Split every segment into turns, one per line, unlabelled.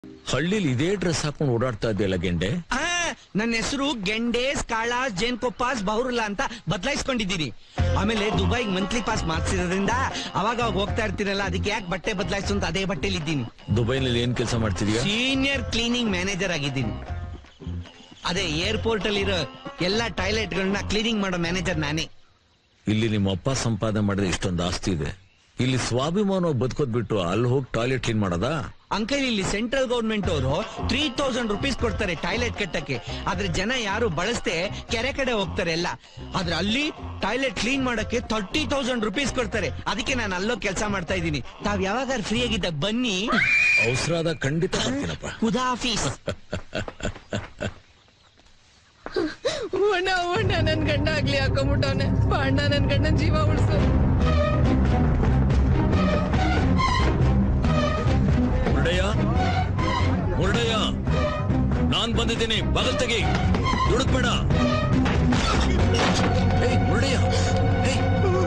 ಹಳ್ಳಿಲಿ ಇದೇ ಡ್ರೆಸ್ ಹಾಕೊಂಡು ಓಡಾಡ್ತಾ ಇದೆಯಲ್ಲ ಗೆಂಡೆ
ಆ, ನನ್ನ ಹೆಸರು ಗೆಂಡೇಸ್ ಕಾಳಾಸ್ ಜೇನ್ ಕೊಪ್ಪಾಸ್ ಬಹುರುಲ್ಲಾ ಅಂತ ಬದಲಾಯಿಸ್ಕೊಂಡಿದ್ದೀನಿ ಆಮೇಲೆ ದುಬೈಗ್ ಮಂತ್ಲಿ ಪಾಸ್ ಮಾಡ್ಸಿರೋದ್ರಿಂದ ಅವಾಗ ಅವಾಗ ಹೋಗ್ತಾ ಇರ್ತೀನಲ್ಲ ಅದಕ್ಕೆ ಯಾಕೆ ಬಟ್ಟೆ ಬದಲಾಯಿಸು ಅಂತ ಅದೇ ಬಟ್ಟೆಲಿ ಇದ್ದೀನಿ
ದುಬೈನಲ್ಲಿ ಏನ್ ಕೆಲಸ ಮಾಡ್ತಿದೀಯ
ಸೀನಿಯರ್ ಕ್ಲೀನಿಂಗ್ ಮ್ಯಾನೇಜರ್ ಆಗಿದ್ದೀನಿ ಅದೇ ಏರ್ಪೋರ್ಟ್ ಅಲ್ಲಿರೋ ಎಲ್ಲಾ ಟಾಯ್ಲೆಟ್ ಗಳನ್ನ ಕ್ಲೀನಿಂಗ್ ಮಾಡೋ ಮ್ಯಾನೇಜರ್ ನಾನೇ
ಇಲ್ಲಿ ನಿಮ್ಮ ಅಪ್ಪ ಸಂಪಾದನೆ ಮಾಡಿದ್ರೆ ಇಷ್ಟೊಂದು ಆಸ್ತಿ ಇದೆ ಇಲ್ಲಿ ಸ್ವಾಭಿಮಾನ ಬದುಕೋದ್ ಬಿಟ್ಟು ಅಲ್ಲಿ ಹೋಗಿ ಟಾಯ್ಲೆಟ್ ಕ್ಲೀನ್ ಮಾಡೋದಾ
ಅಂಕಲ್ ಇಲ್ಲಿ ಸೆಂಟ್ರಲ್ ಗೌರ್ಮೆಂಟ್ ಅವರು ತ್ರೀ ತೌಸಂಡ್ ರುಪೀಸ್ ಕೊಡ್ತಾರೆ ಟಾಯ್ಲೆಟ್ ಕಟ್ಟಕ್ಕೆ ಆದ್ರೆ ಜನ ಯಾರು ಬಳಸದೆ ಕೆರೆ ಕಡೆ ಹೋಗ್ತಾರೆ ಎಲ್ಲ ಆದ್ರೆ ಅಲ್ಲಿ ಟಾಯ್ಲೆಟ್ ಕ್ಲೀನ್ ಮಾಡಕ್ಕೆ ತರ್ಟಿ ತೌಸಂಡ್ ರುಪೀಸ್ ಕೊಡ್ತಾರೆ ಅದಕ್ಕೆ ನಾನು ಅಲ್ಲೋ ಕೆಲಸ ಮಾಡ್ತಾ ಇದ್ದೀನಿ ತಾವ್ ಯಾವಾಗ ಫ್ರೀ ಆಗಿದ್ದಾಗ ಬನ್ನಿ
ಅವಸರಾದ ಖಂಡಿತ ಬರ್ತೀನಪ್ಪ
ಖುದಾಫೀಸ್
ಅಣ್ಣ ಅಣ್ಣ ನನ್ ಗಂಡ ಆಗ್ಲಿ ಹಾಕೊಂಬಿಟ್ಟವನೆ ಅಣ್ಣ ನನ್ ಗಂಡನ್ ಜೀವ ಉಳಿಸು
ಮುರುಡಯ್ಯ ಮುರುಡಯ್ಯ ನಾನ್ ಬಂದಿದ್ದೀನಿ ಬಗಲ್ ತೆಗಿ ದುಡುಕ್ಬೇಡ ಏಯ್ ಮುರುಡಯ್ಯ ಏಯ್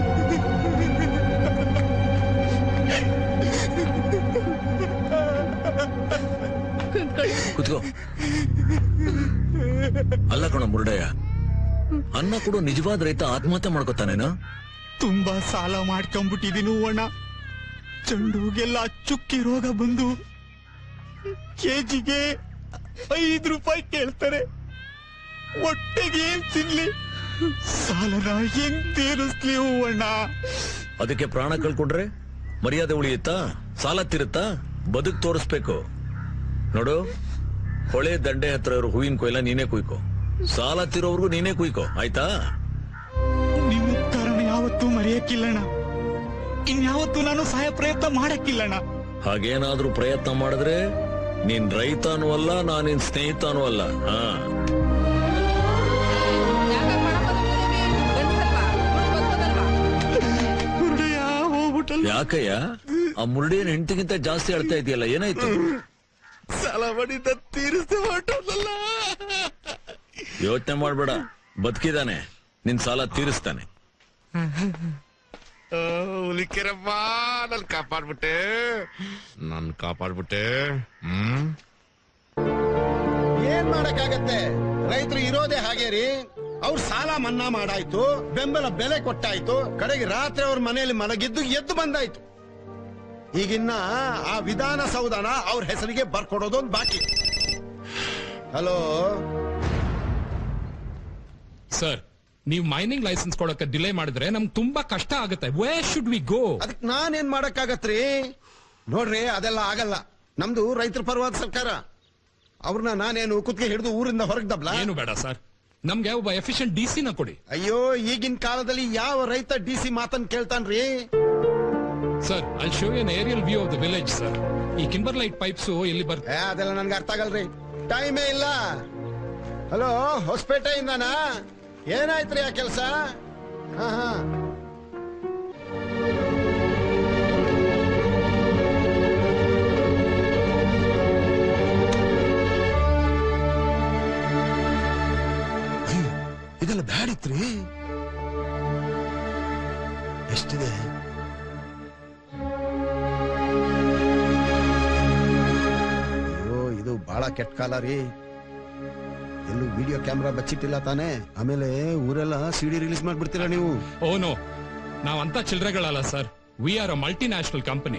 ಕುಂತ್ಕೊಳ್ಳಿ
ಕುತ್ಕೋ ಅಲ್ಲ ಕಣ ಮುರುಡಯ್ಯ ಅನ್ನ ಕೊಡೋ ನಿಜವಾದ ರೈತ ಆತ್ಮಹತ್ಯೆ ಮಾಡ್ಕೋತಾನೇನೋ
ತುಂಬಾ ಸಾಲ ಮಾಡ್ಕೊಂಡ್ಬಿಟ್ಟಿದೀನಿ ಅಣ್ಣ ಚಂಡುಗೆಲ್ಲ ಚುಕ್ಕಿ ರೋಗ ಬಂದು ಕೆಜಿಗೆ ಐದು ರೂಪಾಯಿ ಕೇಳ್ತಾರೆ ಹೊಟ್ಟೆಗೆ ಏನ್ ತಿನ್ಲಿ ಸಾಲನ ಹೆಂಗ್ ತೀರಿಸ್ಲಿ ಅಣ್ಣ
ಅದಕ್ಕೆ ಪ್ರಾಣ ಕಳ್ಕೊಂಡ್ರೆ ಮರ್ಯಾದೆ ಉಳಿಯುತ್ತಾ ಸಾಲ ತೀರುತ್ತಾ ಬದುಕ್ ತೋರಿಸ್ಬೇಕು ನೋಡು ಹೊಳೆ ದಂಡೆ ಹತ್ರ ಇರೋ ಹೂವಿನ ಕೊಯ್ಲ ನೀನೇ ಕುಯ್ಕೋ ಸಾಲ ತೀರೋವರೆಗೂ ನೀನೇ ಕುಯ್ಕೋ ಆಯ್ತಾ
ನಿಮ್ಮ ಕಾರಣ ಯಾವತ್ತೂ ಮರೆಯಕ್ಕಿಲ್ಲಣ್ಣ ಇನ್ಯಾವತ್ತೂ ನಾನು ಸಹಾಯ ಪ್ರಯತ್ನ ಮಾಡಕ್ಕಿಲ್ಲಣ್ಣ
ಹಾಗೇನಾದ್ರೂ ಪ್ರಯತ್ನ ಮಾಡಿದ್ರೆ ನೀನ್ ರೈತನೂ ಅಲ್ಲ ನಾನ್ ನಿನ್ ಸ್ನೇಹಿತನೂ ಅಲ್ಲ ಹಾ
ಯಾಕಪ್ಪ ಅಣ್ಣ ಬದುಕಿದೀನಿ? ಗಂಡ್ಸಲ್ವಾ? ಹುಡ್ಗ್ ಬದುಕೋದಲ್ವಾ?
ಹುರುಡಯ್ಯ ಹೋಗ್ಬಿಟ್ಟಲ್ಲ
ಯಾಕಯ್ಯ ಆ ಮುರುಡಿಯನ್ ಹೆಂಡತಿಗಿಂತ ಜಾಸ್ತಿ ಅಳ್ತಾ ಇದೆಯಲ್ಲ ಏನಾಯ್ತು
ಸಾಲ ಮಾಡಿದ್ದ ತೀರಿಸಿ ಹೊರಟಲ್ಲ
ಯೋಚನೆ ಮಾಡ್ಬೇಡ ಬದುಕಿದಾನೆ ನಿನ್ ಸಾಲ ತೀರಿಸ್ತಾನೆ
ಹುಲಿಕೆರಪ್ಪ ನನ್ ಕಾಪಾಡ್ಬಿಟ್ಟೆ ನನ್ ಕಾಪಾಡ್ಬಿಟ್ಟೆ ಹ್ಮ್
ಏನ್ ಮಾಡಕ್ಕಾಗತ್ತೆ ರೈತರು ಇರೋದೇ ಹಾಗೆ ರೀ ಅವ್ರ ಸಾಲ ಮನ್ನಾ ಮಾಡಾಯ್ತು ಬೆಂಬಲ ಬೆಲೆ ಕೊಟ್ಟಾಯ್ತು ಕಡೆಗೆ ರಾತ್ರಿ ಅವ್ರ ಮನೆಯಲ್ಲಿ ಮಲಗಿದ್ದು ಎದ್ದು ಬಂದಾಯ್ತು ಈಗಿನ್ನ ಆ ವಿಧಾನಸೌಧನ ಅವ್ರ ಹೆಸರಿಗೆ ಬರ್ಕೊಡೋದೊಂದು ಬಾಕಿ ಹಲೋ
ಸರ್ ನೀವು ಮೈನಿಂಗ್ ಲೈಸೆನ್ಸ್ ಕೊಡಕ್ಕೆ ಡಿಲೇ ಮಾಡಿದ್ರೆ ನಮ್ಗೆ ತುಂಬಾ ಕಷ್ಟ ಆಗುತ್ತೆ ವೇ ಶುಡ್ ವಿ ಗೋ
ಅದಕ್ ನಾನೇನ್ ಮಾಡಕ್ಕಾಗತ್ರಿ ನೋಡ್ರಿ ಅದೆಲ್ಲ ಆಗಲ್ಲ ನಮ್ದು ರೈತರ ಪರವಾದ ಸರ್ಕಾರ ಅವ್ರನ್ನ ನಾನೇನು ಕುತ್ತಿಗೆ ಹಿಡಿದು ಊರಿಂದ ಹೊರಗೆ ದಬ್ಲ
ಏನು ಬೇಡ ಸರ್ ನಮ್ಗೆ ಒಬ್ಬ ಎಫಿಷಿಯಂಟ್ ಡಿ ನ ಕೊಡಿ
ಅಯ್ಯೋ ಈಗಿನ ಕಾಲದಲ್ಲಿ ಯಾವ ರೈತ ಡಿ ಸಿ ಮಾತನ್ ಕೇಳ್ತಾನ್ರಿ
sir I show an aerial view of the village sir ಈ ಕಿಂಬರ್ ಲೈಟ್ ಪೈಪ್ಸ್ ಇಲ್ಲಿ ಬರ್
ಏ ಅದೆಲ್ಲ ನನ್ಗೆ ಅರ್ಥ ಆಗಲ್ರಿ ಟೈಮೇ ಇಲ್ಲ ಹಲೋ ಹೊಸಪೇಟೆಯಿಂದನಾ ಏನಾಯ್ತ್ರಿ ಆ ಕೆಲಸ ಹಾ ಹಾ ಅಯ್ಯೋ, ಇದೆಲ್ಲ ಬ್ಯಾಡಿತ್ರಿ ಎಷ್ಟಿದೆ ಅಯ್ಯೋ ಇದು ಬಹಳ ಕೆಟ್ಟ ಕಾಲ ರೀ ಎಲ್ಲೂ ವಿಡಿಯೋ ಕ್ಯಾಮ್ರಾ ಬಚ್ಚಿಟ್ಟಿಲ್ಲ ತಾನೇ ಆಮೇಲೆ ಊರೆಲ್ಲ ಸಿಡಿ ರಿಲೀಸ್ ಮಾಡ್ಬಿಡ್ತೀರಾ ನೀವು
ಓ ನೋ ನಾವಂತ ಚಿಲ್ಡ್ರೆಗಳಲ್ಲ sir we are a multinational company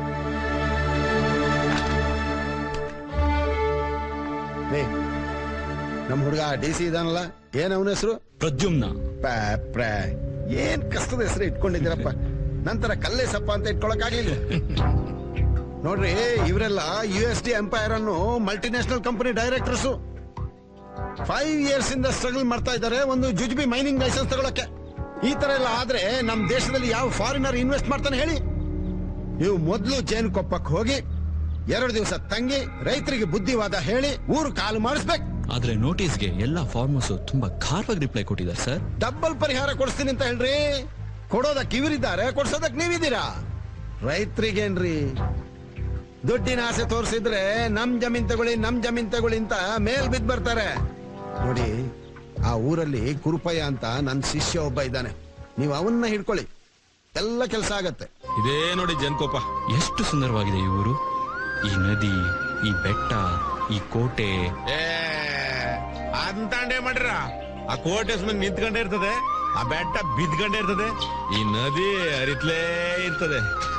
ರೇ ನಮ್ ಹುಡುಗ ಡಿ ಸಿ ಇದಾನಲ್ಲ ಏನ್ ಅವನ ಹೆಸರು
ಪ್ರದ್ಯುಮ್ನ
ಪ್ಯಾ ಏನ್ ಕಷ್ಟದ ಹೆಸರು ಇಟ್ಕೊಂಡಿದ್ದೀರಪ್ಪ ನಂತರ ಕಲ್ಲೇಸಪ್ಪ ಅಂತ ಇಟ್ಕೊಳಕ್ ಆಗ್ಲಿಲ್ಲ ನೋಡ್ರಿ ಇವರೆಲ್ಲ ಯು ಎಸ್ ಡಿ ಎಂಪೈರ್ ಅನ್ನು multinational company directors five years ಇಂದ ಸ್ಟ್ರಗಲ್ ಮಾಡ್ತಾ ಇದ್ದಾರೆ ಒಂದು ಜುಜುಬಿ ಮೈನಿಂಗ್ ಲೈಸೆನ್ಸ್ ತಗೊಳಕ್ಕೆ ಈ ತರ ಎಲ್ಲ ಆದ್ರೆ ನಮ್ ದೇಶದಲ್ಲಿ ಯಾವ ಫಾರಿನರ್ ಇನ್ವೆಸ್ಟ್ ಮಾಡ್ತಾನೆ ಹೇಳಿ ನೀವು ಮೊದಲು ಜೇನು ಕೊಪ್ಪಕ್ಕೆ ಹೋಗಿ ಎರಡು ದಿವಸ ತಂಗಿ ರೈತರಿಗೆ ಬುದ್ಧಿವಾದ ಹೇಳಿ ಊರು ಕಾಲು ಮಾಡಿಸ್ಬೇಕು
ಆದ್ರೆ ನೋಟಿಸ್ಗೆ ಎಲ್ಲಾ ಫಾರ್ಮರ್ಸ್ ತುಂಬಾ ಖಾರವಾಗಿ ರಿಪ್ಲೈ ಕೊಟ್ಟಿದ್ದಾರೆ ಸರ್
ಡಬ್ಬಲ್ ಪರಿಹಾರ ಕೊಡಿಸ್ತೀನಿ ಅಂತ ಹೇಳ್ರಿ ಕೊಡೋದಕ್ ಇವರಿದ್ದಾರೆ ಕೊಡ್ಸೋದಕ್ ನೀವಿದ್ದೀರಾ ರೈತರಿಗೇನ್ರಿ ದುಡ್ಡಿನ ಆಸೆ ತೋರಿಸಿದ್ರೆ ನಮ್ ಜಮೀನ್ ತಗೊಳ್ಳಿ ನಮ್ ಜಮೀನ್ ತಗೊಳ್ಳಿ ಅಂತ ಮೇಲ್ ಬಿದ್ದು ಬರ್ತಾರೆ ನೋಡಿ ಆ ಊರಲ್ಲಿ ಕುರುಪಯ್ಯ ಅಂತ ನನ್ನ ಶಿಷ್ಯ ಒಬ್ಬ ಇದ್ದಾನೆ ನೀವು ಅವನ್ನ ಹಿಡ್ಕೊಳ್ಳಿ ಎಲ್ಲ ಕೆಲಸ ಆಗತ್ತೆ
ಇದೇ ನೋಡಿ ಜನ್ಕೋಪ ಎಷ್ಟು ಸುಂದರವಾಗಿದೆ ಈ ಊರು ಈ ನದಿ ಈ ಬೆಟ್ಟ ಈ ಕೋಟೆ
ಏ ಅಂತಂಡೇ ಮಾಡ್ರ ಆ ಕೋಟೆ ಸುಮ್ಮನೆ ನಿಂತ್ಕೊಂಡೇ ಇರ್ತದೆ ಆ ಬೆಟ್ಟ ಬಿದ್ಕೊಂಡೇ ಇರ್ತದೆ ಈ ನದಿ ಹರಿತ್ಲೇ ಇರ್ತದೆ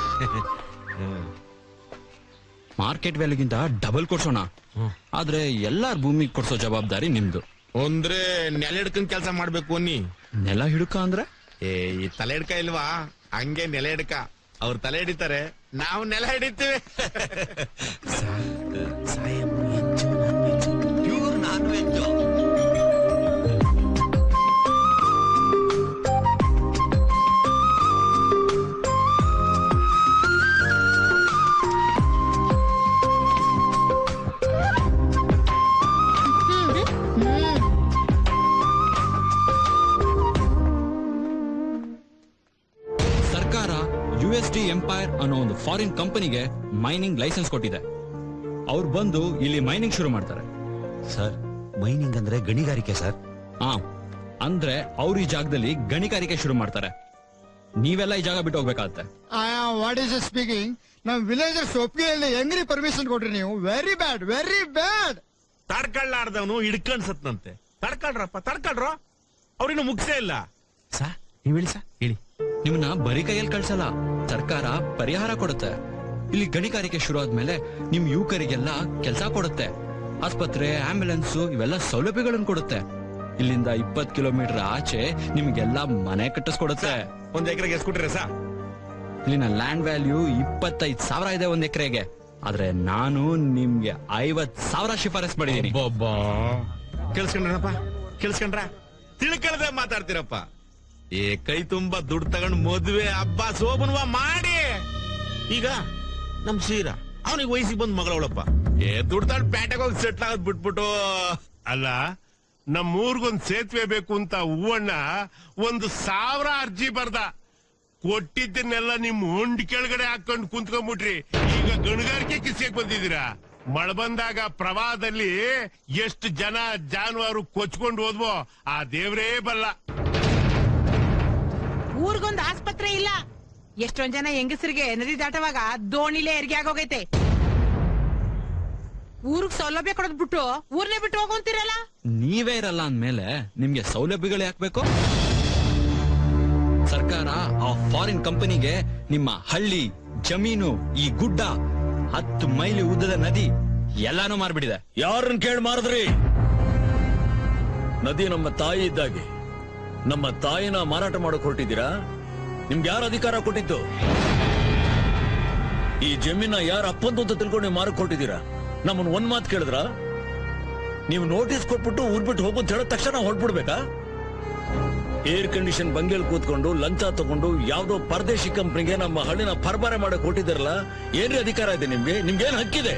ಮಾರ್ಕೆಟ್ ವ್ಯಾಲ್ಯೂಗಿಂತ ಡಬಲ್ ಕೊಡ್ಸೋಣ ಆದ್ರೆ ಎಲ್ಲಾರ್ ಭೂಮಿ ಕೊಡ್ಸೋ ಜವಾಬ್ದಾರಿ ನಿಮ್ದು
ಅಂದ್ರೆ ನೆಲ ಹಿಡ್ಕೊಂಡ್ ಕೆಲಸ ಮಾಡ್ಬೇಕು ಅನ್ನಿ
ನೆಲ ಹಿಡುಕ ಅಂದ್ರೆ
ಏ ಈ ತಲೆ ಹಿಡ್ಕ ಇಲ್ವಾ ಹಂಗೆ ನೆಲೆ ಹಿಡ್ಕ ಅವ್ರು ತಲೆ ಹಿಡಿತಾರೆ ನಾವು ನೆಲ ಹಿಡಿತೀವಿ
ಪ್ಯೂರ್ ನಾನ್ ವೆಜ್
ಸರ್ಕಾರ ಯು ಎಸ್ ಡಿ ಎಂಪೈರ್ ಅನ್ನೋ ಒಂದು ಫಾರಿನ್ ಕಂಪನಿಗೆ ಮೈನಿಂಗ್ ಲೈಸೆನ್ಸ್ ಕೊಟ್ಟಿದೆ ಅವ್ರು ಬಂದು ಇಲ್ಲಿ ಮೈನಿಂಗ್ ಶುರು ಮಾಡ್ತಾರೆ
ಸರ್ ಮೈನಿಂಗ್ ಅಂದ್ರೆ ಗಣಿಗಾರಿಕೆ ಸರ್
ಆ ಅಂದ್ರೆ ಅವ್ರ ಈ ಜಾಗದಲ್ಲಿ ಗಣಿಗಾರಿಕೆ ಶುರು ಮಾಡ್ತಾರೆ ನೀವೆಲ್ಲ ಈ ಜಾಗ ಬಿಟ್ಟು ಹೋಗ್ಬೇಕಾಗತ್ತೆ
ವಾಟ್ ಈಸ್ ಸ್ಪೀಕಿಂಗ್ ನಮ್ ವಿಲೇಜರ್ಸ್ ಒಪ್ಪಿಗೆಯಲ್ಲಿ ಹೆಂಗ್ರಿ ಪರ್ಮಿಷನ್ ಕೊಟ್ರಿ ನೀವು ವೆರಿ ಬ್ಯಾಡ್ ವೆರಿ ಬ್ಯಾಡ್
ತಡ್ಕೊಳ್ಳಾರ್ದವನು ಹಿಡ್ಕೊಂಡ್ ಸತ್ನಂತೆ ತಡ್ಕೊಳ್ರಪ್ಪ ತಡ್ಕೊಳ್ರ ಅವ್ರಿನ್ನು ಮುಗ್ಸೇ ಇಲ್ಲ
ಸಾ ನೀವ್ ಹೇಳಿ ಸಾ ಹೇಳಿ ನಿಮ್ಮನ್ನ ಬರೀ ಕೈಯಲ್ಲಿ ಕಳ್ಸಲ್ಲ ಸರ್ಕಾರ ಪರಿಹಾರ ಕೊಡುತ್ತೆ ಇಲ್ಲಿ ಗಣಿಗಾರಿಕೆ ಶುರು ಆದ್ಮೇಲೆ ನಿಮ್ ಯುವಕರಿಗೆಲ್ಲ ಕೆಲಸ ಕೊಡುತ್ತೆ ಆಸ್ಪತ್ರೆ ಆಂಬ್ಯುಲೆನ್ಸ್ ಇವೆಲ್ಲ ಸೌಲಭ್ಯಗಳನ್ನು ಕೊಡುತ್ತೆ ಇಲ್ಲಿಂದ ಇಪ್ಪತ್ ಕಿಲೋಮೀಟರ್ ಆಚೆ ನಿಮ್ಗೆಲ್ಲ ಮನೆ ಕಟ್ಟಿಸ್ಕೊಡುತ್ತೆ
ಒಂದ್ ಎಕರೆಗೆ ಎಸ್ಕೊಟ್ರೆ ಸಾ
ಇಲ್ಲಿನ ಲ್ಯಾಂಡ್ ವ್ಯಾಲ್ಯೂ ಇಪ್ಪತ್ತೈದ್ ಸಾವಿರ ಇದೆ ಒಂದ್ ಎಕರೆಗೆ ಆದ್ರೆ ನಾನು ನಿಮ್ಗೆ ಐವತ್ ಸಾವಿರ ಶಿಫಾರಸ್ ಮಾಡಿದೀನಿ
ಕೇಳಿಸ್ಕೊಂಡ್ರಪ್ಪ ಕೇಳಿಸ್ಕೊಂಡ್ರ ತಿಳ್ಕೊಳ್ದೆ ಮಾತಾಡ್ತೀರಪ್ಪ ಏ ಕೈ ತುಂಬಾ ದುಡ್ಡು ತಗೊಂಡ್ ಮದ್ವೆ ಹಬ್ಬ ಸೋಬನ್ವ ಮಾಡಿ ಈಗ ನಮ್ ಸೀರಾ ಅವನಿಗೆ ವಯಸ್ಸಿಗೆ ಬಂದ್ ಮಗಳವಳಪ್ಪ ಏ ದುಡ್ಡು ತಗೊಂಡ್ ಪೇಟೆಗೆ ಹೋಗಿ ಸೆಟ್ಲ್ ಆಗೋದ್ ಬಿಟ್ಬಿಟ್ಟು
ಅಲ್ಲ ನಮ್ಮ ಊರ್ಗೊಂದ್ ಸೇತುವೆ ಬೇಕು ಅಂತ ಹೂವಣ್ಣ ಒಂದು ಸಾವಿರ ಅರ್ಜಿ ಬರ್ದ ಕೊಟ್ಟಿದ್ದನ್ನೆಲ್ಲ ನಿಮ್ ಹೊಂಡ್ ಕೆಳಗಡೆ ಹಾಕೊಂಡು ಕುಂತ್ಕೊಂಡ್ಬಿಟ್ರಿ ಈಗ ಗಣಿಗಾರಿಕೆ ಕಿಸಿಯಕ್ ಬಂದಿದ್ದೀರಾ ಮಳೆ ಬಂದಾಗ ಪ್ರವಾಹದಲ್ಲಿ ಎಷ್ಟು ಜನ ಜಾನುವಾರು ಕೊಚ್ಕೊಂಡು ಹೋದ್ವೋ ಆ ದೇವ್ರೇ ಬಲ್ಲ
ಊರ್ಗೊಂದ್ ಆಸ್ಪತ್ರೆ ಇಲ್ಲ ಎಷ್ಟೊಂದ್ ಜನ ಹೆಂಗಸರಿಗೆ ನದಿ ದಾಟುವಾಗ ದೋಣಿಲೇ ಹೆರಿಗೆ ಆಗೋಗೈತೆ ಊರ್ಗ್ ಸೌಲಭ್ಯ ಕೊಡೋದ್ ಬಿಟ್ಟು ಊರ್ನೇ ಬಿಟ್ಟು ಹೋಗೋಂತಿರಲ್ಲ
ನೀವೇ ಇರಲ್ಲ ಅಂದ್ಮೇಲೆ ನಿಮ್ಗೆ ಸೌಲಭ್ಯಗಳು ಯಾಕ್ಬೇಕು ಸರ್ಕಾರ ಆ ಫಾರಿನ್ ಕಂಪನಿಗೆ ನಿಮ್ಮ ಹಳ್ಳಿ ಜಮೀನು ಈ ಗುಡ್ಡ ಹತ್ತು ಮೈಲಿ ಉದ್ದದ ನದಿ ಎಲ್ಲಾನು ಮಾರ್ಬಿಡಿದೆ
ಯಾರನ್ನ ಕೇಳಿ ಮಾರಿದ್ರಿ ನದಿ ನಮ್ಮ ತಾಯಿ ಇದ್ದಾಗೆ ನಮ್ಮ ತಾಯಿನ ಮಾರಾಟ ಮಾಡಕ್ ಹೊರಟಿದ್ದೀರಾ ನಿಮ್ಗೆ ಯಾರು ಅಧಿಕಾರ ಕೊಟ್ಟಿದ್ದು ಈ ಜಮೀನ ಯಾರ ಅಪ್ಪಂದು ಅಂತ ತಿಳ್ಕೊಂಡು ನೀವು ಮಾರಕ್ ಹೊರಟಿದ್ದೀರಾ ನಮ್ಮನ್ ಒಂದ್ ಮಾತು ಕೇಳಿದ್ರ ನೀವು ನೋಟಿಸ್ ಕೊಟ್ಬಿಟ್ಟು ಊರ್ ಬಿಟ್ಟು ಹೋಗೋದ್ ಹೇಳಿದ ತಕ್ಷಣ ಹೊರಟ್ಬಿಡ್ಬೇಕಾ ಏರ್ ಕಂಡೀಷನ್ ಬಂಗೇಲ್ ಕೂತ್ಕೊಂಡು ಲಂಚ ತಗೊಂಡು ಯಾವ್ದೋ ಪರದೇಶಿ ಕಂಪ್ನಿಗೆ ನಮ್ಮ ಹಳ್ಳಿನ ಪರಬಾರೆ ಮಾಡಕ್ ಹೊಟ್ಟಿದಿರಲ್ಲ ಏನ್ರಿ ಅಧಿಕಾರ ಇದೆ ನಿಮ್ಗೆ ನಿಮ್ಗೇನ್ ಹಕ್ಕಿದೆ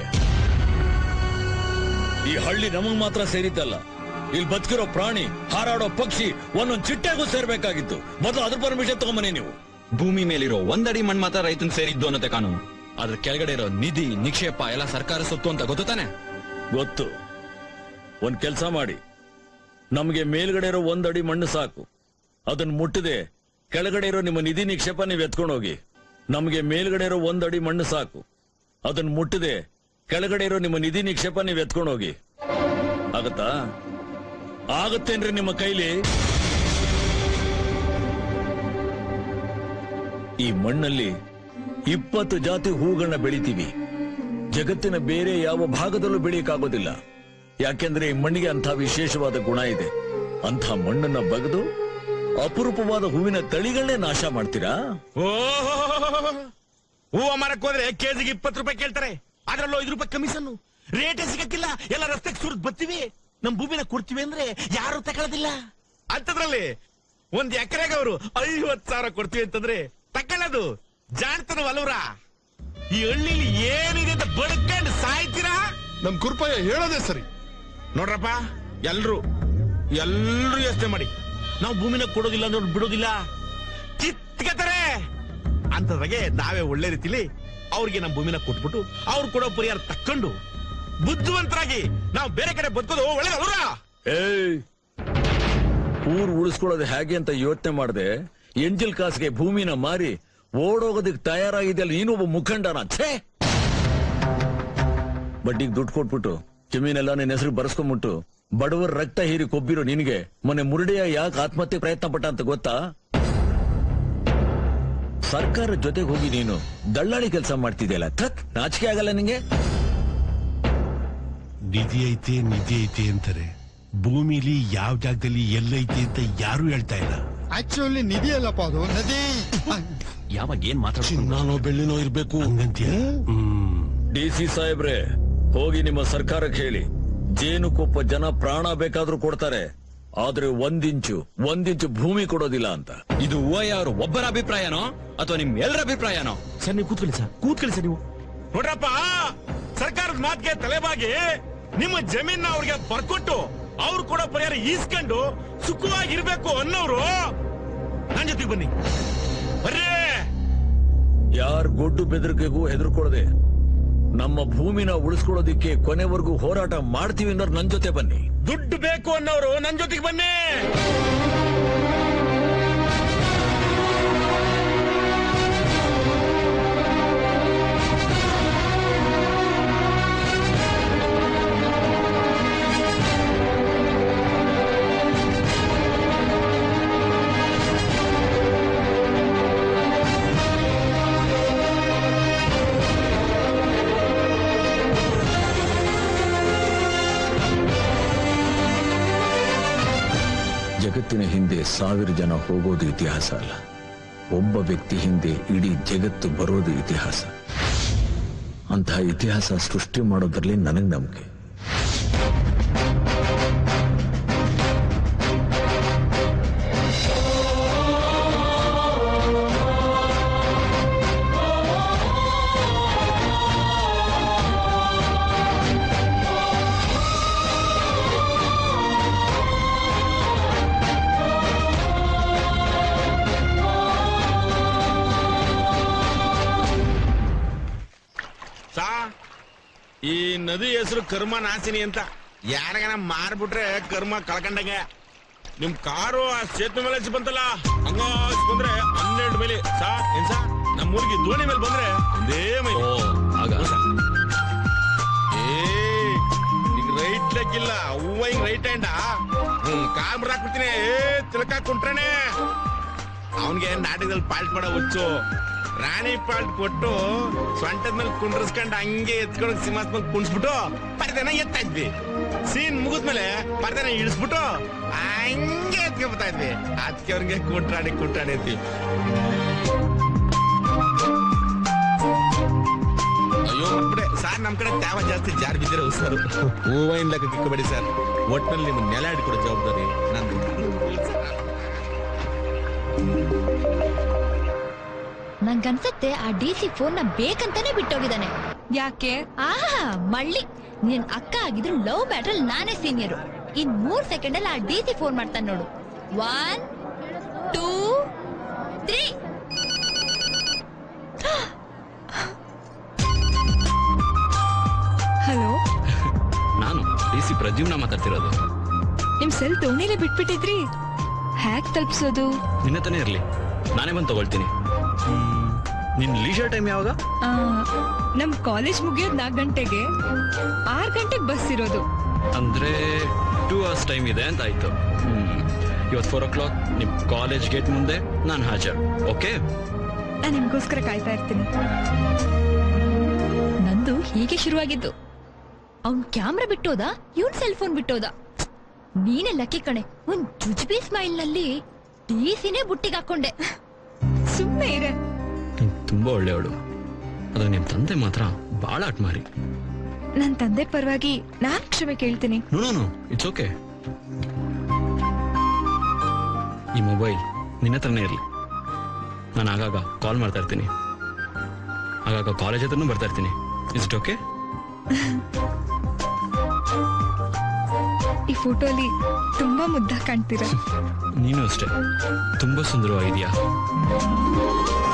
ಈ ಹಳ್ಳಿ ನಮಗ್ ಮಾತ್ರ ಸೇರಿದ್ದಲ್ಲ ಇಲ್ಲಿ ಬದುಕಿರೋ ಪ್ರಾಣಿ ಹಾರಾಡೋ ಪಕ್ಷಿ ಒಂದೊಂದ್ ಚಿಟ್ಟೆಗೂ ಸೇರ್ಬೇಕಾಗಿತ್ತು ಮೊದಲು ಅದ್ರ ಪರ್ಮಿಷನ್ ತಗೊಂಬನ್ನಿ ನೀವು
ಭೂಮಿ ಮೇಲಿರೋ ಒಂದಡಿ ಮಣ್ ಮಾತ್ರ ರೈತನ್ ಸೇರಿದ್ದು ಅನ್ನತ್ತೆ ಕಾನೂನು ಅದ್ರ ಕೆಳಗಡೆ ಇರೋ ನಿಧಿ ನಿಕ್ಷೇಪ ಎಲ್ಲ ಸರ್ಕಾರ ಸೊತ್ತು ಅಂತ ಗೊತ್ತು ತಾನೆ
ಗೊತ್ತು ಒಂದ್ ಕೆಲ್ಸ ಮಾಡಿ ನಮ್ಗೆ ಮೇಲ್ಗಡೆ ಇರೋ ಒಂದಡಿ ಮಣ್ಣು ಸಾಕು ಅದನ್ನ ಮುಟ್ಟದೆ ಕೆಳಗಡೆ ಇರೋ ನಿಮ್ಮ ನಿಧಿ ನಿಕ್ಷೇಪ ನೀವು ಎತ್ಕೊಂಡು ಹೋಗಿ ನಮ್ಗೆ ಮೇಲ್ಗಡೆ ಇರೋ ಒಂದಡಿ ಮಣ್ಣು ಸಾಕು ಅದನ್ನ ಮುಟ್ಟದೆ ಕೆಳಗಡೆ ಇರೋ ನಿಮ್ಮ ನಿಧಿ ನಿಕ್ಷೇಪ ನೀವು ಎತ್ಕೊಂಡು ಹೋಗಿ ಆಗತ್ತಾ ಆಗತ್ತೇನ್ರಿ ನಿಮ್ಮ ಕೈಲಿ ಈ ಮಣ್ಣಲ್ಲಿ ಇಪ್ಪತ್ತು ಜಾತಿ ಹೂಗಳನ್ನ ಬೆಳಿತೀವಿ ಜಗತ್ತಿನ ಬೇರೆ ಯಾವ ಭಾಗದಲ್ಲೂ ಬೆಳೆಯಕ್ಕಾಗೋದಿಲ್ಲ ಯಾಕೆಂದ್ರೆ ಈ ಮಣ್ಣಿಗೆ ಅಂಥ ವಿಶೇಷವಾದ ಗುಣ ಇದೆ ಅಂಥ ಮಣ್ಣನ್ನ ಬಗೆದು ಅಪರೂಪವಾದ ಹೂವಿನ ತಳಿಗಳನ್ನೇ ನಾಶ ಮಾಡ್ತೀರಾ
ಓ ಹೂವ ಮಾರಕ್ ಹೋದ್ರೆ ಕೆಜಿಗೆ ಇಪ್ಪತ್ತು ರೂಪಾಯಿ ಕೇಳ್ತಾರೆ ಅದ್ರಲ್ಲೂ ಐದು ರೂಪಾಯಿ ಕಮಿಷನ್ ರೇಟೇ ಸಿಗಕ್ಕಿಲ್ಲ ಎಲ್ಲ ರಸ್ತೆಗೆ ಸುರಿದ್ ಬರ್ತೀವಿ ನಮ್ ಭೂಮಿನ ಕೊಡ್ತೀವಿ ಅಂದ್ರೆ ಯಾರು ತಗೊಳ್ಳೋದಿಲ್ಲ ಅಂತದ್ರಲ್ಲಿ ಒಂದ್ ಎಕರೆಗೆ ಅವರು ಐವತ್ ಸಾವಿರ ಕೊಡ್ತೀವಿ ಅಂತಂದ್ರೆ ತಕೊಳ್ಳೋದು ಜಾಣ್ತನ ಅಲ್ವ್ರ ಈ ಹಳ್ಳಿಲಿ ಏನಿದೆ ಅಂತ ಬಡ್ಕೊಂಡು ಸಾಯ್ತೀರಾ
ನಮ್ ಕುರ್ಪಯ್ಯ ಹೇಳೋದೇ ಸರಿ
ನೋಡ್ರಪ್ಪ ಎಲ್ರು ಎಲ್ರು ಯೋಚನೆ ಮಾಡಿ ನಾವು ಭೂಮಿನ ಕೊಡೋದಿಲ್ಲ ಅಂದ್ರೆ ಬಿಡೋದಿಲ್ಲ ಕಿತ್ಕತಾರೆ ಅಂತದ್ರಾಗೆ ನಾವೇ ಒಳ್ಳೆ ರೀತಿಲಿ ಅವ್ರಿಗೆ ನಮ್ಮ ಭೂಮಿನ ಕೊಟ್ಬಿಟ್ಟು ಅವ್ರು ಕೊಡೋ ಪರಿಹಾರ ತಕ್ಕೊಂಡು ಬುದ್ಧಿವಂತರಾಗಿ ನಾವು ಬೇರೆ ಕಡೆ ಬದುಕೋದು ಒಳ್ಳೇದಲ್ರ
ಏಯ್ ಊರ್ ಉಳಿಸ್ಕೊಳ್ಳೋದು ಹೇಗೆ ಅಂತ ಯೋಚನೆ ಮಾಡದೆ ಎಂಜಿಲ್ ಕಾಸಿಗೆ ಭೂಮಿನ ಮಾರಿ ಓಡೋಗೋದಕ್ಕೆ ತಯಾರಾಗಿದೆಯಲ್ಲ ನೀನೊಬ್ಬ ಮುಖಂಡನ ಛೇ ಬಡ್ಡಿಗೆ ದುಡ್ಡು ಕೊಟ್ಬಿಟ್ಟು ಜಮೀನೆಲ್ಲ ನಿನ್ನ ಹೆಸರು ಬರ್ಸ್ಕೊಂಡ್ಬಿಟ್ಟು ಬಡವರ ರಕ್ತ ಹೀರಿ ಕೊಬ್ಬಿರೋ ನಿನಗೆ ಮೊನ್ನೆ ಮುರುಡಿಯ ಯಾಕೆ ಆತ್ಮಹತ್ಯೆ ಪ್ರಯತ್ನ ಪಟ್ಟ ಅಂತ ಗೊತ್ತಾ ಸರ್ಕಾರ ಜೊತೆಗೆ ಹೋಗಿ ನೀನು ದಳ್ಳಾಳಿ ಕೆಲಸ ಮಾಡ್ತಿದ್ಯಲ್ಲ ಥಕ್ ನಾಚಿಕೆ ಆಗಲ್ಲ ನಿಂಗೆ
ನಿಧಿ ಐತೆ ನಿಧಿ ಐತೆ ಅಂತಾರೆ ಭೂಮಿಲಿ ಯಾವ ಜಾಗದಲ್ಲಿ ಎಲ್ಲೈತೆ ಅಂತ ಯಾರು ಹೇಳ್ತಾ ಇಲ್ಲ
ಆಕ್ಚುಲಿ ನಿಧಿ ಅಲ್ಲಪ್ಪ ಅದು ನದಿ
ಯಾವಾಗ ಏನ್ ಮಾತಾಡ್ತೀನಿ
ಚಿನ್ನಾನೋ ಬೆಳ್ಳಿನೋ ಇರ್ಬೇಕು ಹಂಗಂತೀಯ ಹ್ಮ್
ಡಿ ಸಿ ಸಾಹೇಬ್ರೆ ಹೋಗಿ ನಿಮ್ಮ ಸರ್ಕಾರಕ್ಕೆ ಹೇಳಿ ಜೇನುಕೊಪ್ಪ ಜನ ಪ್ರಾಣ ಬೇಕಾದ್ರೂ ಕೊಡ್ತಾರೆ ಆದ್ರೆ ಒಂದಿಂಚು ಒಂದಿಂಚು ಭೂಮಿ ಕೊಡೋದಿಲ್ಲ ಅಂತ
ಇದು ಅವರು ಒಬ್ಬರ ಅಭಿಪ್ರಾಯನೋ ಅಥವಾ ನಿಮ್ ಎಲ್ಲರ ಅಭಿಪ್ರಾಯನೋ
ಸರ್ ನೀವು ಕೂತ್ಕೊಳ್ಳಿ ಸರ್ ಕೂತ್ಕೊಳ್ಳಿ ಸರ್ ನೀವು ನೋಡ್ರಪ್ಪ ಸರ್ಕಾರದ ಮಾತಿಗೆ ತಲೆಬಾಗಿ ನಿಮ್ಮ ಜಮೀನ ಅವ್ರಿಗೆ ಬರ್ಕೊಟ್ಟು ಅವ್ರು ಕೂಡ ಪರಿಹಾರ ಈಸ್ಕೊಂಡು ಸುಖವಾಗಿರ್ಬೇಕು ಅನ್ನೋರು ನನ್ ಜೊತೆಗೆ ಬನ್ನಿ ಬರ್ರಿ
ಯಾರ ಗೊಡ್ಡು ಬೆದರಿಕೆಗೂ ಹೆದರ್ಕೊಳ್ಳದೆ ನಮ್ಮ ಭೂಮಿನ ಉಳಿಸ್ಕೊಳ್ಳೋದಿಕ್ಕೆ ಕೊನೆವರೆಗೂ ಹೋರಾಟ ಮಾಡ್ತೀವಿ ಅನ್ನೋರು ನನ್ ಜೊತೆ ಬನ್ನಿ
ದುಡ್ಡು ಬೇಕು ಅನ್ನೋರು ನನ್ ಜೊತೆಗೆ ಬನ್ನಿ
ಜಗತ್ತಿನ ಹಿಂದೆ ಸಾವಿರ ಜನ ಹೋಗೋದು ಇತಿಹಾಸ ಅಲ್ಲ ಒಬ್ಬ ವ್ಯಕ್ತಿ ಹಿಂದೆ ಇಡೀ ಜಗತ್ತು ಬರೋದು ಇತಿಹಾಸ ಅಂತಹ ಇತಿಹಾಸ ಸೃಷ್ಟಿ ಮಾಡೋದ್ರಲ್ಲಿ ನನಗ್ ನಂಬಿಕೆ
ಸಾ ಈ ನದಿ ಹೆಸರು ಕರ್ಮ ನಾಸಿನಿ ಅಂತ ಯಾರಿಗಾನ ಮಾರ್ಬಿಟ್ರೆ ಕರ್ಮ ಕಳ್ಕಂಡಂಗೆ ನಿಮ್ ಕಾರು ಆ ಸೇತುವೆ ಮೇಲೆ ಹಚ್ಚಿ ಬಂತಲ್ಲ ಹಂಗ ಹಚ್ಚಿ ಬಂದ್ರೆ ಹನ್ನೆರಡು ಮೈಲಿ ಸಾ ಏನ್ ಸಾ ನಮ್ಮ ಊರಿಗೆ ದೋಣಿ ಮೇಲೆ ಬಂದ್ರೆ ಒಂದೇ ಮೈಲಿ
ಆಗ
ಹ್ಞೂ ಸಾ. ಏ ಈಗ ರೈಟ್ ಲೆಕ್ಕಿಲ್ಲ ಹೂವ ಹಿಂಗ್ ರೈಟ್ ಹ್ಯಾಂಡ ಹ್ಮ್ ಕಾಲ್ ಹಾಕ್ಬಿಡ್ತೀನಿ ಏ ತಿಳ್ಕ ಕುಂಟ್ರನೆ ಅವನ್ಗೆ ನಾಟಕದಲ್ಲಿ ಪಾಲ್ಟ್ ಮಾಡೋ ಹುಚ್ಚು ರಾಣಿ ಪಾಲ್ಟ್ ಕೊಟ್ಟು ಸೊಂಟದ ಮೇಲೆ ಕುಂಡ್ರಸ್ಕೊಂಡ್ ಹಂಗೆ ಎತ್ಕೊಂಡು ಸಿಂಹಾಸ ಮೇಲೆ ಕುಣಿಸ್ಬಿಟ್ಟು ಪರದೆನ ಎತ್ತಾ ಇದ್ವಿ ಸೀನ್ ಮುಗಿದ್ಮೇಲೆ ಪರದೆನ ಇಳಿಸ್ಬಿಟ್ಟು ಹಂಗೆ ಎತ್ಕೊಂಡ್ಬರ್ತಾ ಇದ್ವಿ ಅದಕ್ಕೆ ಅವ್ರಿಗೆ ಕುಂಟ್ರಾಡಿ ಕುಂಟ್ರಾಡಿ ಅಂತೀವಿ ಅಯ್ಯೋ ಬಿಡೆ ಸರ್ ನಮ್ ಕಡೆ ತ್ಯಾವ ಜಾಸ್ತಿ ಜಾರ್ ಬಿದ್ದಿರೋ ಸರ್ ಹೂವ ಇಲ್ಲ ಕಿಕ್ಕಬೇಡಿ ಸರ್ ಒಟ್ನಲ್ಲಿ ನಿಮ್ ನೆಲ ಹಿಡ್ಕೊಡೋ ಜವಾಬ್ದಾರಿ ನಂದು
ನಂಗನ್ಸತ್ತೆ ಆ ಡಿ ಸಿ ಫೋನ್ ನ ಬೇಕಂತಾನೆ ಬಿಟ್ಟೋಗಿದ್ದಾನೆ ಯಾಕೆ ಆಹಾ ಮಳ್ಳಿ ನಿನ್ ಅಕ್ಕ ಆಗಿದ್ರು ಲವ್ ಬ್ಯಾಟ್ರಲ್ ನಾನೇ ಸೀನಿಯರು ಇನ್ ಮೂರ್ ಸೆಕೆಂಡ್ ಅಲ್ಲಿ ಆ ಡಿ ಸಿ ಫೋನ್ ಮಾಡ್ತಾನೆ ನೋಡು ಒನ್ ಟೂ ತ್ರೀ
ಹಲೋ
ನಾನು ಡಿ ಸಿ ಪ್ರದ್ಯುಮ್ನ ಮಾತಾಡ್ತಿರೋದು
ನಿಮ್ ಸೆಲ್ ದೋಣಿಲೆ ಬಿಟ್ಬಿಟ್ಟಿದ್ರಿ ಹ್ಯಾಕ್ ತಲುಪಿಸೋದು
ನಿನ್ನ ಹತ್ರನೇ ಇರ್ಲಿ ನಾನೇ ಬಂದು ತಗೊಳ್ತೀನಿ ಹ್ಮ್, ನಿನ್ ಲೀಜರ್ ಟೈಮ್ ಯಾವಾಗ
ಆ, ನಮ್ ಕಾಲೇಜ್ ಮುಗಿಯೋದ್ ನಾಲ್ಕು ಗಂಟೆಗೆ ಆರ್ ಗಂಟೆಗೆ ಬಸ್ ಇರೋದು
ಅಂದ್ರೆ ಟೂ ಅವರ್ಸ್ ಟೈಮ್ ಇದೆ ಅಂತ ಆಯ್ತು ಹ್ಮ್ ಇವತ್ತು ಫೋರ್ ಓ ಕ್ಲಾಕ್ ನಿಮ್ ಕಾಲೇಜ್ ಗೇಟ್ ಮುಂದೆ ನಾನು ಹಾಜರ್ ಓಕೆ
ನಾನ್ ನಿಮ್ಗೋಸ್ಕರ ಕಾಯ್ತಾ ಇರ್ತೀನಿ
ನಂದು ಹೀಗೆ ಶುರುವಾಗಿದ್ದು ಅವ್ನ್ ಕ್ಯಾಮ್ರಾ ಬಿಟ್ಟೋದ ಇವನ್ ಸೆಲ್ ಫೋನ್ ಬಿಟ್ಟೋದ ನೀನೆ ಲಕ್ಕಿ ಕಣೆ ಒಂದ್ ಜುಜ್ಬಿ ಸ್ಮೈಲ್ ನಲ್ಲಿ ಡಿಸಿನೇ ಬುಟ್ಟಿಗೆ ಹಾಕೊಂಡೆ
ಸುಮ್ಮನೆ ಇರೆ
ನೀನ್ ತುಂಬಾ ಒಳ್ಳೆಯವಳು ಆದ್ರೆ ನಿಮ್ ತಂದೆ ಮಾತ್ರ ಬಹಳ ಅಟ್ಮಾರಿ
ನನ್ ತಂದೆ ಪರವಾಗಿ ನಾನ್ ಕ್ಷಮೆ ಕೇಳ್ತೀನಿ
no no no it's okay ಈ ಮೊಬೈಲ್ ನಿನ್ನ ಹತ್ರನೇ ಇರಲಿ ನಾನು ಆಗಾಗ ಕಾಲ್ ಮಾಡ್ತಾ ಇರ್ತೀನಿ ಆಗಾಗ ಕಾಲೇಜ್ ಹತ್ರನೂ ಬರ್ತಾ ಇರ್ತೀನಿ ಇಸ್ ಇಟ್ ಓಕೆ
ಈ ಫೋಟೋಲಿ ತುಂಬಾ ಮುದ್ದ ಕಾಣ್ತೀರಾ
ನೀನು ಅಷ್ಟೇ ತುಂಬಾ ಸುಂದರವಾಗಿದೆಯಾ